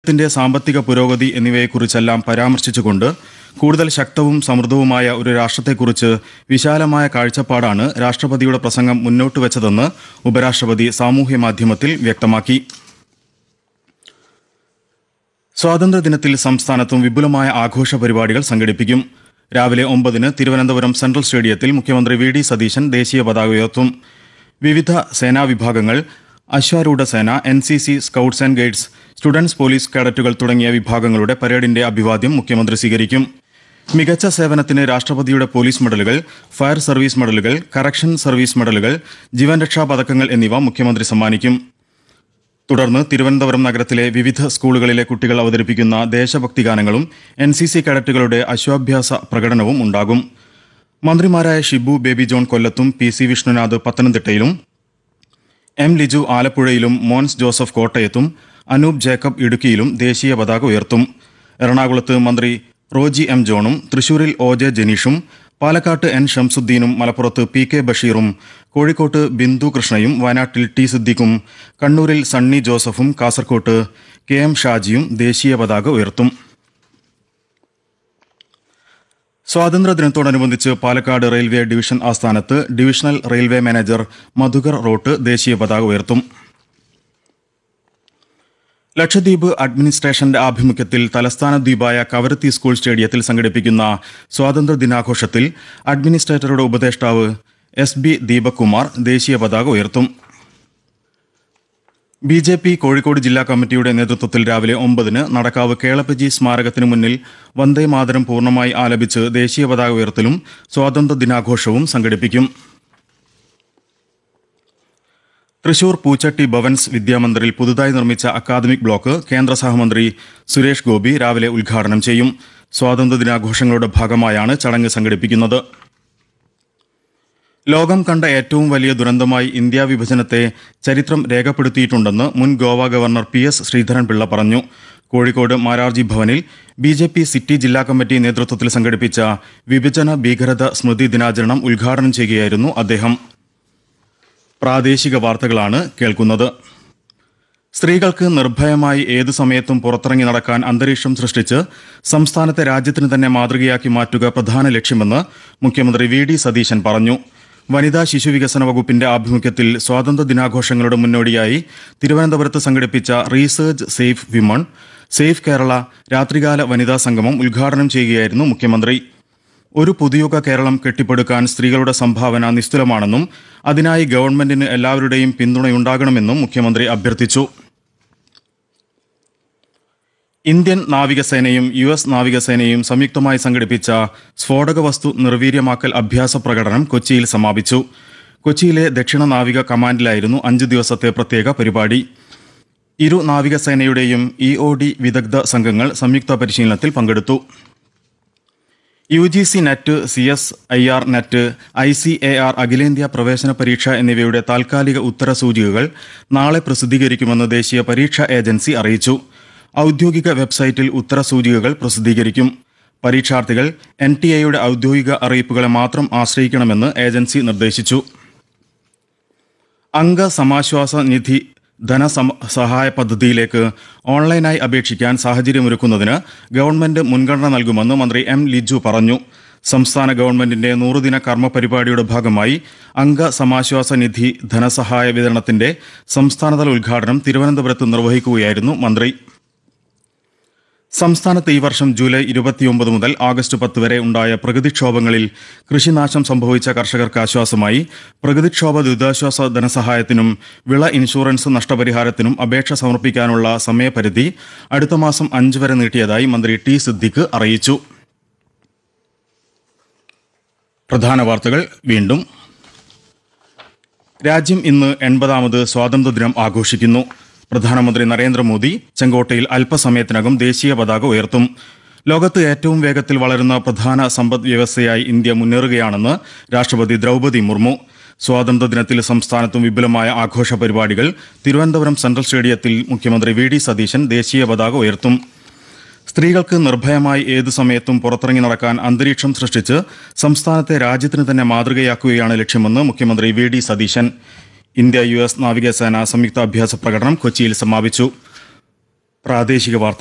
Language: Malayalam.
ത്തിന്റെ സാമ്പത്തിക പുരോഗതി എന്നിവയെക്കുറിച്ചെല്ലാം പരാമർശിച്ചുകൊണ്ട് കൂടുതൽ ശക്തവും സമൃദ്ധവുമായ ഒരു രാഷ്ട്രത്തെക്കുറിച്ച് വിശാലമായ കാഴ്ചപ്പാടാണ് രാഷ്ട്രപതിയുടെ പ്രസംഗം മുന്നോട്ട് വെച്ചതെന്ന് ഉപരാഷ്ട്രപതി സാമൂഹ്യ മാധ്യമത്തിൽ വ്യക്തമാക്കി സ്വാതന്ത്ര്യദിനത്തിൽ സംസ്ഥാനത്തും വിപുലമായ ആഘോഷ പരിപാടികൾ സംഘടിപ്പിക്കും രാവിലെ ഒമ്പതിന് തിരുവനന്തപുരം സെൻട്രൽ സ്റ്റേഡിയത്തിൽ മുഖ്യമന്ത്രി വി ഡി സതീശൻ ദേശീയ പതാക ഉയർത്തും വിവിധ സേനാ വിഭാഗങ്ങൾ അശ്വാരൂഢ സേന N C C scouts and guides students police കേഡറ്റുകൾ തുടങ്ങിയ വിഭാഗങ്ങളുടെ പരേഡിന്റെ അഭിവാദ്യം മുഖ്യമന്ത്രി സ്വീകരിക്കും മികച്ച സേവനത്തിന് രാഷ്ട്രപതിയുടെ പോലീസ് മെഡലുകൾ ഫയർ സർവീസ് മെഡലുകൾ കറക്ഷൻ സർവീസ് മെഡലുകൾ ജീവൻ രക്ഷാ പതക്കങ്ങൾ എന്നിവ മുഖ്യമന്ത്രി സമ്മാനിക്കും തുടർന്ന് തിരുവനന്തപുരം നഗരത്തിലെ വിവിധ സ്കൂളുകളിലെ കുട്ടികൾ അവതരിപ്പിക്കുന്ന ദേശഭക്തി ഗാനങ്ങളും എൻ സി സി കേഡറ്റുകളുടെ അശ്വാഭ്യാസ പ്രകടനവും ഉണ്ടാകും മന്ത്രിമാരായ ഷിബു ബേബി ജോൺ കൊല്ലത്തും പി സി വിഷ്ണുനാഥ് പത്തനംതിട്ടയിലും എം ലിജു ആലപ്പുഴയിലും മോൻസ് ജോസഫ് കോട്ടയത്തും അനൂപ് ജേക്കബ് ഇടുക്കിയിലും ദേശീയ പതാക ഉയർത്തും എറണാകുളത്ത് മന്ത്രി റോജി എം ജോണും തൃശൂരിൽ ഒ ജെ ജനീഷും പാലക്കാട്ട് എൻ ഷംസുദ്ദീനും മലപ്പുറത്ത് പി കെ ബഷീറും കോഴിക്കോട്ട് ബിന്ദു കൃഷ്ണയും വയനാട്ടിൽ ടി സിദ്ദിഖും കണ്ണൂരിൽ സണ്ണി ജോസഫും കാസർകോട്ട് കെ എം ഷാജിയും ദേശീയ പതാക ഉയർത്തും സ്വാതന്ത്ര്യദിനത്തോടനുബന്ധിച്ച് പാലക്കാട് റെയിൽവേ ഡിവിഷൻ ആസ്ഥാനത്ത് divisional railway manager Madhukar Rout ദേശീയ പതാക ഉയർത്തും ലക്ഷദ്വീപ് അഡ്മിനിസ്ട്രേഷന്റെ ആഭിമുഖ്യത്തിൽ തലസ്ഥാന ദ്വീപായ കവരത്തി സ്കൂൾ സ്റ്റേഡിയത്തിൽ സംഘടിപ്പിക്കുന്ന സ്വാതന്ത്ര്യ ദിനാഘോഷത്തിൽ അഡ്മിനിസ്ട്രേറ്ററുടെ ഉപദേഷ്ടാവ് എസ് ബി ദീപകുമാർ ദേശീയ പതാക ഉയർത്തും ബി ജെ പി കോഴിക്കോട് ജില്ലാ കമ്മിറ്റിയുടെ നേതൃത്വത്തിൽ രാവിലെ ഒമ്പതിന് നടക്കാവ് കേളപ്പജി സ്മാരകത്തിനു മുന്നിൽ വന്ദേ മാതരം പൂർണ്ണമായി ആലപിച്ച് ദേശീയ പതാക ഉയർത്തലും സ്വാതന്ത്ര്യ ദിനാഘോഷവും സംഘടിപ്പിക്കും തൃശൂർ പൂച്ചട്ടി ഭവൻസ് വിദ്യാമന്ദിറിൽ പുതുതായി നിർമ്മിച്ച അക്കാദമിക് ബ്ലോക്ക് കേന്ദ്ര സഹമന്ത്രി സുരേഷ് ഗോപി രാവിലെ ഉദ്ഘാടനം ചെയ്യും സ്വാതന്ത്ര്യ ദിനാഘോഷങ്ങളുടെ ഭാഗമായാണ് ചടങ്ങ് സംഘടിപ്പിക്കുന്നത് ലോകം കണ്ട ഏറ്റവും വലിയ ദുരന്തമായി ഇന്ത്യ വിഭജനത്തെ ചരിത്രം രേഖപ്പെടുത്തിയിട്ടുണ്ടെന്ന് മുൻ Goa governor P S Sreedharan Pillai പറഞ്ഞു കോഴിക്കോട് മാരാർജി ഭവനിൽ ബി ജെ പി സിറ്റി ജില്ലാ കമ്മിറ്റി നേതൃത്വത്തിൽ സംഘടിപ്പിച്ച വിഭജന ഭീകരത സ്മൃതി ദിനാചരണം ഉദ്ഘാടനം ചെയ്യുകയായിരുന്നു അദ്ദേഹം പ്രാദേശിക വാർത്തകളാണ് കേൾക്കുന്നത് സ്ത്രീകൾക്ക് നിർഭയമായി ഏതു സമയത്തും പുറത്തിറങ്ങി നടക്കാൻ അന്തരീക്ഷം സൃഷ്ടിച്ച് സംസ്ഥാനത്തെ രാജ്യത്തിന് തന്നെ മാതൃകയാക്കി മാറ്റുക പ്രധാന ലക്ഷ്യമെന്ന് മുഖ്യമന്ത്രി വി ഡി സതീശൻ പറഞ്ഞു വനിതാ ശിശുവികസന വകുപ്പിന്റെ ആഭിമുഖ്യത്തിൽ സ്വാതന്ത്ര്യ ദിനാഘോഷങ്ങളുടെ മുന്നോടിയായി തിരുവനന്തപുരത്ത് സംഘടിപ്പിച്ച research safe women safe Kerala രാത്രികാല വനിതാ സംഗമം ഉദ്ഘാടനം ചെയ്യുകയായിരുന്നു മുഖ്യമന്ത്രി ഒരു പുതുയുഗ കേരളം കെട്ടിപ്പടുക്കാൻ സ്ത്രീകളുടെ സംഭാവന നിസ്തുലമാണെന്നും അതിനായി ഗവൺമെന്റിന് എല്ലാവരുടെയും പിന്തുണയുണ്ടാകണമെന്നും മുഖ്യമന്ത്രി അഭ്യർത്ഥിച്ചു ഇന്ത്യൻ നാവികസേനയും യു എസ് നാവികസേനയും സംയുക്തമായി സംഘടിപ്പിച്ച സ്ഫോടക വസ്തു നിർവീര്യമാക്കൽ അഭ്യാസ പ്രകടനം കൊച്ചിയിൽ സമാപിച്ചു കൊച്ചിയിലെ ദക്ഷിണ നാവിക കമാൻഡിലായിരുന്നു അഞ്ചു ദിവസത്തെ പ്രത്യേക പരിപാടി ഇരു നാവികസേനയുടെയും ഇ ഒ ഡി വിദഗ്ധ സംഘങ്ങൾ സംയുക്ത പരിശീലനത്തിൽ പങ്കെടുത്തു U G C net C S I R net I C A R അഖിലേന്ത്യാ പ്രവേശന പരീക്ഷ എന്നിവയുടെ താൽക്കാലിക ഉത്തര സൂചികകൾ നാളെ പ്രസിദ്ധീകരിക്കുമെന്ന് ദേശീയ പരീക്ഷാ ഏജൻസി അറിയിച്ചു ഔദ്യോഗിക വെബ്സൈറ്റിൽ ഉത്തര സൂചികകൾ പ്രസിദ്ധീകരിക്കും പരീക്ഷാർത്ഥികൾ എൻ ടി എയുടെ ഔദ്യോഗിക അറിയിപ്പുകളെ മാത്രം ആശ്രയിക്കണമെന്ന് ഏജൻസി നിർദ്ദേശിച്ചു അംഗ സമാശ്വാസ നിധി ധനസമ സഹായ പദ്ധതിയിലേക്ക് ഓൺലൈനായി അപേക്ഷിക്കാൻ സാഹചര്യമൊരുക്കുന്നതിന് ഗവൺമെന്റ് മുൻഗണന നൽകുമെന്ന് മന്ത്രി എം ലിജു പറഞ്ഞു സംസ്ഥാന ഗവൺമെന്റിന്റെ നൂറുദിന കർമ്മ പരിപാടിയുടെ ഭാഗമായി അംഗ സമാശ്വാസ നിധി ധനസഹായ വിതരണത്തിന്റെ സംസ്ഥാനതല ഉദ്ഘാടനം തിരുവനന്തപുരത്ത് നിർവഹിക്കുകയായിരുന്നു മന്ത്രി സംസ്ഥാനത്ത് ഈ വർഷം ജൂലൈ ഇരുപത്തിയൊമ്പത് മുതൽ ആഗസ്റ്റ് പത്ത് വരെ ഉണ്ടായ പ്രകൃതിക്ഷോഭങ്ങളിൽ കൃഷിനാശം സംഭവിച്ച കർഷകർക്ക് ആശ്വാസമായി പ്രകൃതിക്ഷോഭ ദുരിതാശ്വാസ ധനസഹായത്തിനും വിള ഇൻഷുറൻസ് നഷ്ടപരിഹാരത്തിനും അപേക്ഷ സമർപ്പിക്കാനുള്ള സമയപരിധി അടുത്ത മാസം അഞ്ച് വരെ നീട്ടിയതായി മന്ത്രി ടി സിദ്ദിഖ് അറിയിച്ചു പ്രധാന വാർത്തകൾ വീണ്ടും രാജ്യം ഇന്ന് എൺപതാമത് സ്വാതന്ത്ര്യദിനം ആഘോഷിക്കുന്നു പ്രധാനമന്ത്രി നരേന്ദ്രമോദി ചെങ്കോട്ടയിൽ അല്പസമയത്തിനകം ദേശീയ പതാക ഉയർത്തും ലോകത്ത് ഏറ്റവും വേഗത്തിൽ വളരുന്ന പ്രധാന സമ്പദ് വ്യവസ്ഥയായി ഇന്ത്യ മുന്നേറുകയാണെന്ന് രാഷ്ട്രപതി ദ്രൗപദി മുർമു സ്വാതന്ത്ര്യദിനത്തിൽ സംസ്ഥാനത്തും വിപുലമായ ആഘോഷ പരിപാടികൾ തിരുവനന്തപുരം സെൻട്രൽ സ്റ്റേഡിയത്തിൽ മുഖ്യമന്ത്രി വി ഡി സതീശൻ ദേശീയ പതാക ഉയർത്തും സ്ത്രീകൾക്ക് നിർഭയമായി ഏതു സമയത്തും പുറത്തിറങ്ങി നടക്കാൻ അന്തരീക്ഷം സൃഷ്ടിച്ച് സംസ്ഥാനത്തെ രാജ്യത്തിന് തന്നെ മാതൃകയാക്കുകയാണ് ലക്ഷ്യമെന്ന് മുഖ്യമന്ത്രി V D Satheesan India U S നാവികസേന സംയുക്ത അഭ്യാസ പ്രകടനം കൊച്ചിയിൽ സമാപിച്ചു പ്രാദേശിക വാർത്തകൾ